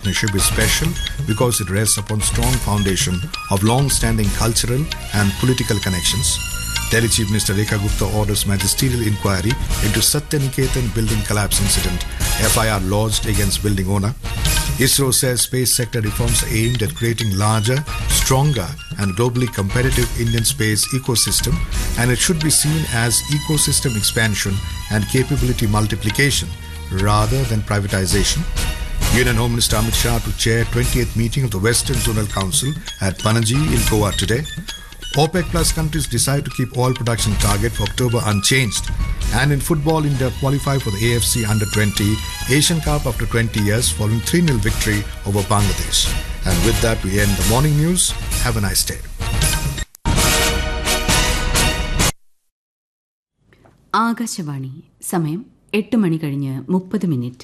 partnership is special because it rests upon strong foundation of long-standing cultural and political connections. Delhi Chief Minister Rekha Gupta orders magisterial inquiry into Satyaniketan building collapse incident. FIR lodged against building owner. ISRO says space sector reforms are aimed at creating larger, stronger, and globally competitive Indian space ecosystem, and it should be seen as ecosystem expansion and capability multiplication rather than privatization. Union Home Minister Amit Shah to chair 28th meeting of the Western Zonal Council at Panaji in Goa today. OPEC Plus countries decide to keep oil production target for October unchanged. And in football, India qualify for the AFC Under 20 Asian Cup after 20 years following 3 0 victory over Bangladesh. And with that, we end the morning news. Have a nice day. Akashvani സമയം എട്ട് മണി കഴിഞ്ഞ് മുപ്പത് minute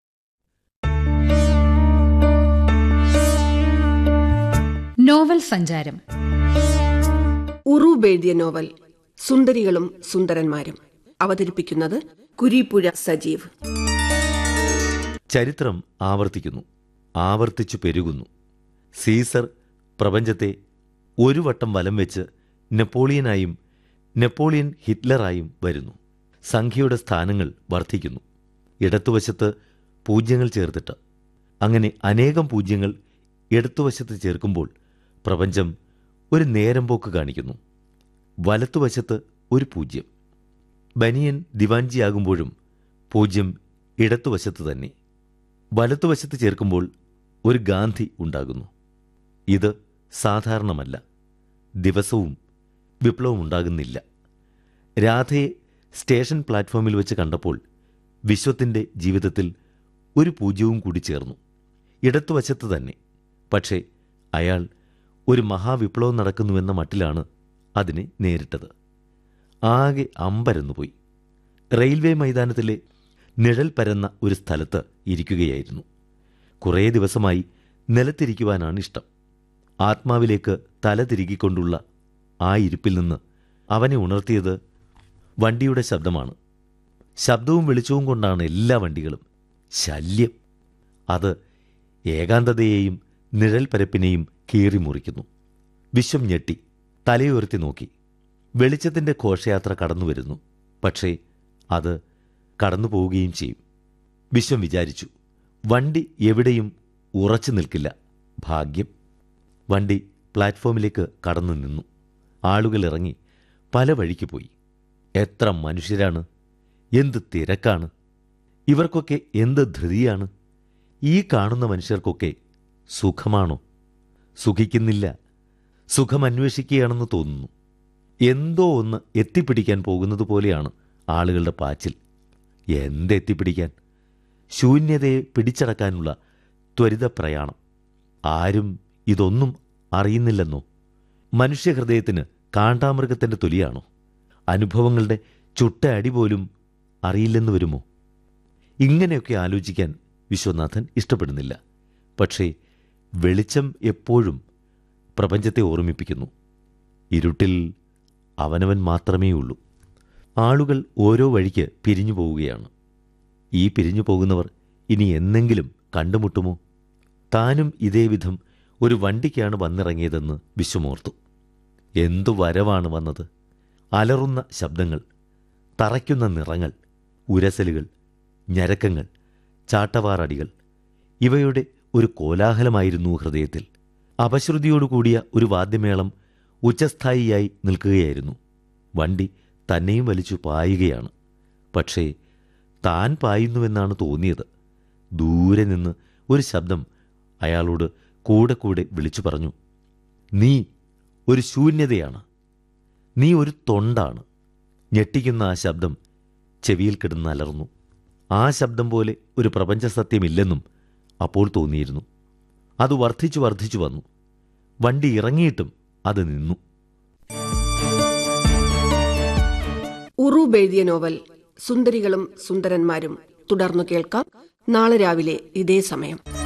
novel സഞ്ചാരം ഉറൂബ് എഴുതിയ novel സുന്ദരികളും സുന്ദരന്മാരും അവതരിപ്പിക്കുന്നത് കുരിപ്പുഴ സജീവ് ചരിത്രം ആവർത്തിക്കുന്നു ആവർത്തിച്ചു പെരുകുന്നു സീസർ പ്രപഞ്ചത്തെ ഒരു വട്ടം വലം വെച്ച് നെപ്പോളിയനായും നെപ്പോളിയൻ ഹിറ്റ്ലറായും വരുന്നു സംഖ്യയുടെ സ്ഥാനങ്ങൾ വർദ്ധിക്കുന്നു ഇടത്തുവശത്ത് പൂജ്യങ്ങൾ ചേർത്തിട്ട് അങ്ങനെ അനേകം പൂജ്യങ്ങൾ ഇടത്തുവശത്ത് ചേർക്കുമ്പോൾ പ്രപഞ്ചം ഒരു നേരം പോക്ക് കാണിക്കുന്നു വലത്തുവശത്ത് ഒരു പൂജ്യം ബനിയൻ ദിവാഞ്ചിയാകുമ്പോഴും പൂജ്യം ഇടത്തുവശത്ത് തന്നെ വലത്തുവശത്ത് ചേർക്കുമ്പോൾ ഒരു ഗാന്ധി ഉണ്ടാകുന്നു ഇത് സാധാരണമല്ല ദിവസവും വിപ്ലവം ഉണ്ടാകുന്നില്ല രാധയെ സ്റ്റേഷൻ പ്ലാറ്റ്ഫോമിൽ വെച്ച് കണ്ടപ്പോൾ വിശ്വത്തിൻ്റെ ജീവിതത്തിൽ ഒരു പൂജ്യവും കൂടി ചേർന്നു ഇടത്തുവശത്ത് തന്നെ പക്ഷേ അയാൾ ഒരു മഹാവിപ്ലവം നടക്കുന്നുവെന്ന മട്ടിലാണ് അതിനെ നേരിട്ടത് ആകെ അമ്പരന്നുപോയി റെയിൽവേ മൈതാനത്തിലെ നിഴൽ പരന്ന ഒരു സ്ഥലത്ത് ഇരിക്കുകയായിരുന്നു കുറേ ദിവസമായി നിലത്തിരിക്കുവാനാണ് ഇഷ്ടം ആത്മാവിലേക്ക് തല തിരുകിക്കൊണ്ടുള്ള ആ ഇരിപ്പിൽ നിന്ന് അവനെ ഉണർത്തിയത് വണ്ടിയുടെ ശബ്ദമാണ് ശബ്ദവും വെളിച്ചവും കൊണ്ടാണ് എല്ലാ വണ്ടികളും ശല്യം അത് ഏകാന്തതയെയും നിഴൽ പരപ്പിനെയും കീറി മുറിക്കുന്നു വിശ്വം ഞെട്ടി തലയുയർത്തി നോക്കി വെളിച്ചത്തിൻ്റെ ഘോഷയാത്ര കടന്നു വരുന്നു പക്ഷേ അത് കടന്നു പോവുകയും ചെയ്യും വിശ്വം വിചാരിച്ചു വണ്ടി എവിടെയും ഉറച്ചു നിൽക്കില്ല ഭാഗ്യം വണ്ടി പ്ലാറ്റ്ഫോമിലേക്ക് കടന്നു നിന്നു ആളുകൾ ഇറങ്ങി പല വഴിക്ക് പോയി എത്ര മനുഷ്യരാണ് എന്ത് തിരക്കാണ് ഇവർക്കൊക്കെ എന്ത് ധൃതിയാണ് ഈ കാണുന്ന മനുഷ്യർക്കൊക്കെ സുഖമാണോ സുഖിക്കുന്നില്ല സുഖമന്വേഷിക്കുകയാണെന്ന് തോന്നുന്നു എന്തോ ഒന്ന് എത്തിപ്പിടിക്കാൻ പോകുന്നത് പോലെയാണ് ആളുകളുടെ പാച്ചിൽ എന്തെത്തിപ്പിടിക്കാൻ ശൂന്യതയെ പിടിച്ചടക്കാനുള്ള ത്വരിത പ്രയാണം ആരും ഇതൊന്നും അറിയുന്നില്ലെന്നോ മനുഷ്യഹൃദയത്തിന് കാണ്ടാമൃഗത്തിൻ്റെ തൊലിയാണോ അനുഭവങ്ങളുടെ ചുട്ട അടി പോലും അറിയില്ലെന്ന് വരുമോ ഇങ്ങനെയൊക്കെ ആലോചിക്കാൻ വിശ്വനാഥൻ ഇഷ്ടപ്പെടുന്നില്ല പക്ഷേ വെളിച്ചം എപ്പോഴും പ്രപഞ്ചത്തെ ഓർമ്മിപ്പിക്കുന്നു ഇരുട്ടിൽ അവനവൻ മാത്രമേ ഉള്ളൂ ആളുകൾ ഓരോ വഴിക്ക് പിരിഞ്ഞു പോവുകയാണ് ഈ പിരിഞ്ഞു പോകുന്നവർ ഇനി എന്നെങ്കിലും കണ്ടുമുട്ടുമോ താനും ഇതേവിധം ഒരു വണ്ടിക്കാണ് വന്നിറങ്ങിയതെന്ന് വിശ്വമോർത്തു എന്തു വരവാണ് വന്നത് അലറുന്ന ശബ്ദങ്ങൾ തറയ്ക്കുന്ന നിറങ്ങൾ ഉരസലുകൾ ഞരക്കങ്ങൾ ചാട്ടവാറടികൾ ഇവയുടെ ഒരു കോലാഹലമായിരുന്നു ഹൃദയത്തിൽ അപശ്രുതിയോടുകൂടിയ ഒരു വാദ്യമേളം ഉച്ചസ്ഥായിയായി നിൽക്കുകയായിരുന്നു വണ്ടി തന്നെയും വലിച്ചു പായുകയാണ് പക്ഷേ താൻ പായുന്നുവെന്നാണ് തോന്നിയത് ദൂരെ നിന്ന് ഒരു ശബ്ദം അയാളോട് കൂടെ കൂടെ വിളിച്ചു പറഞ്ഞു നീ ഒരു ശൂന്യതയാണ് നീ ഒരു തൊണ്ടാണ് ഞെട്ടിക്കുന്ന ആ ശബ്ദം ചെവിയിൽ കിടന്ന് അലർന്നു ആ ശബ്ദം പോലെ ഒരു പ്രപഞ്ച സത്യമില്ലെന്നും അപ്പോൾ തോന്നിയിരുന്നു അത് വർദ്ധിച്ചു വർദ്ധിച്ചു വന്നു വണ്ടി ഇറങ്ങിയിട്ടും അത് നിന്നു ഉറൂബ് എഴുതിയ നോവൽ സുന്ദരികളും സുന്ദരന്മാരും തുടർന്നു കേൾക്കാം നാളെ രാവിലെ ഇതേ സമയം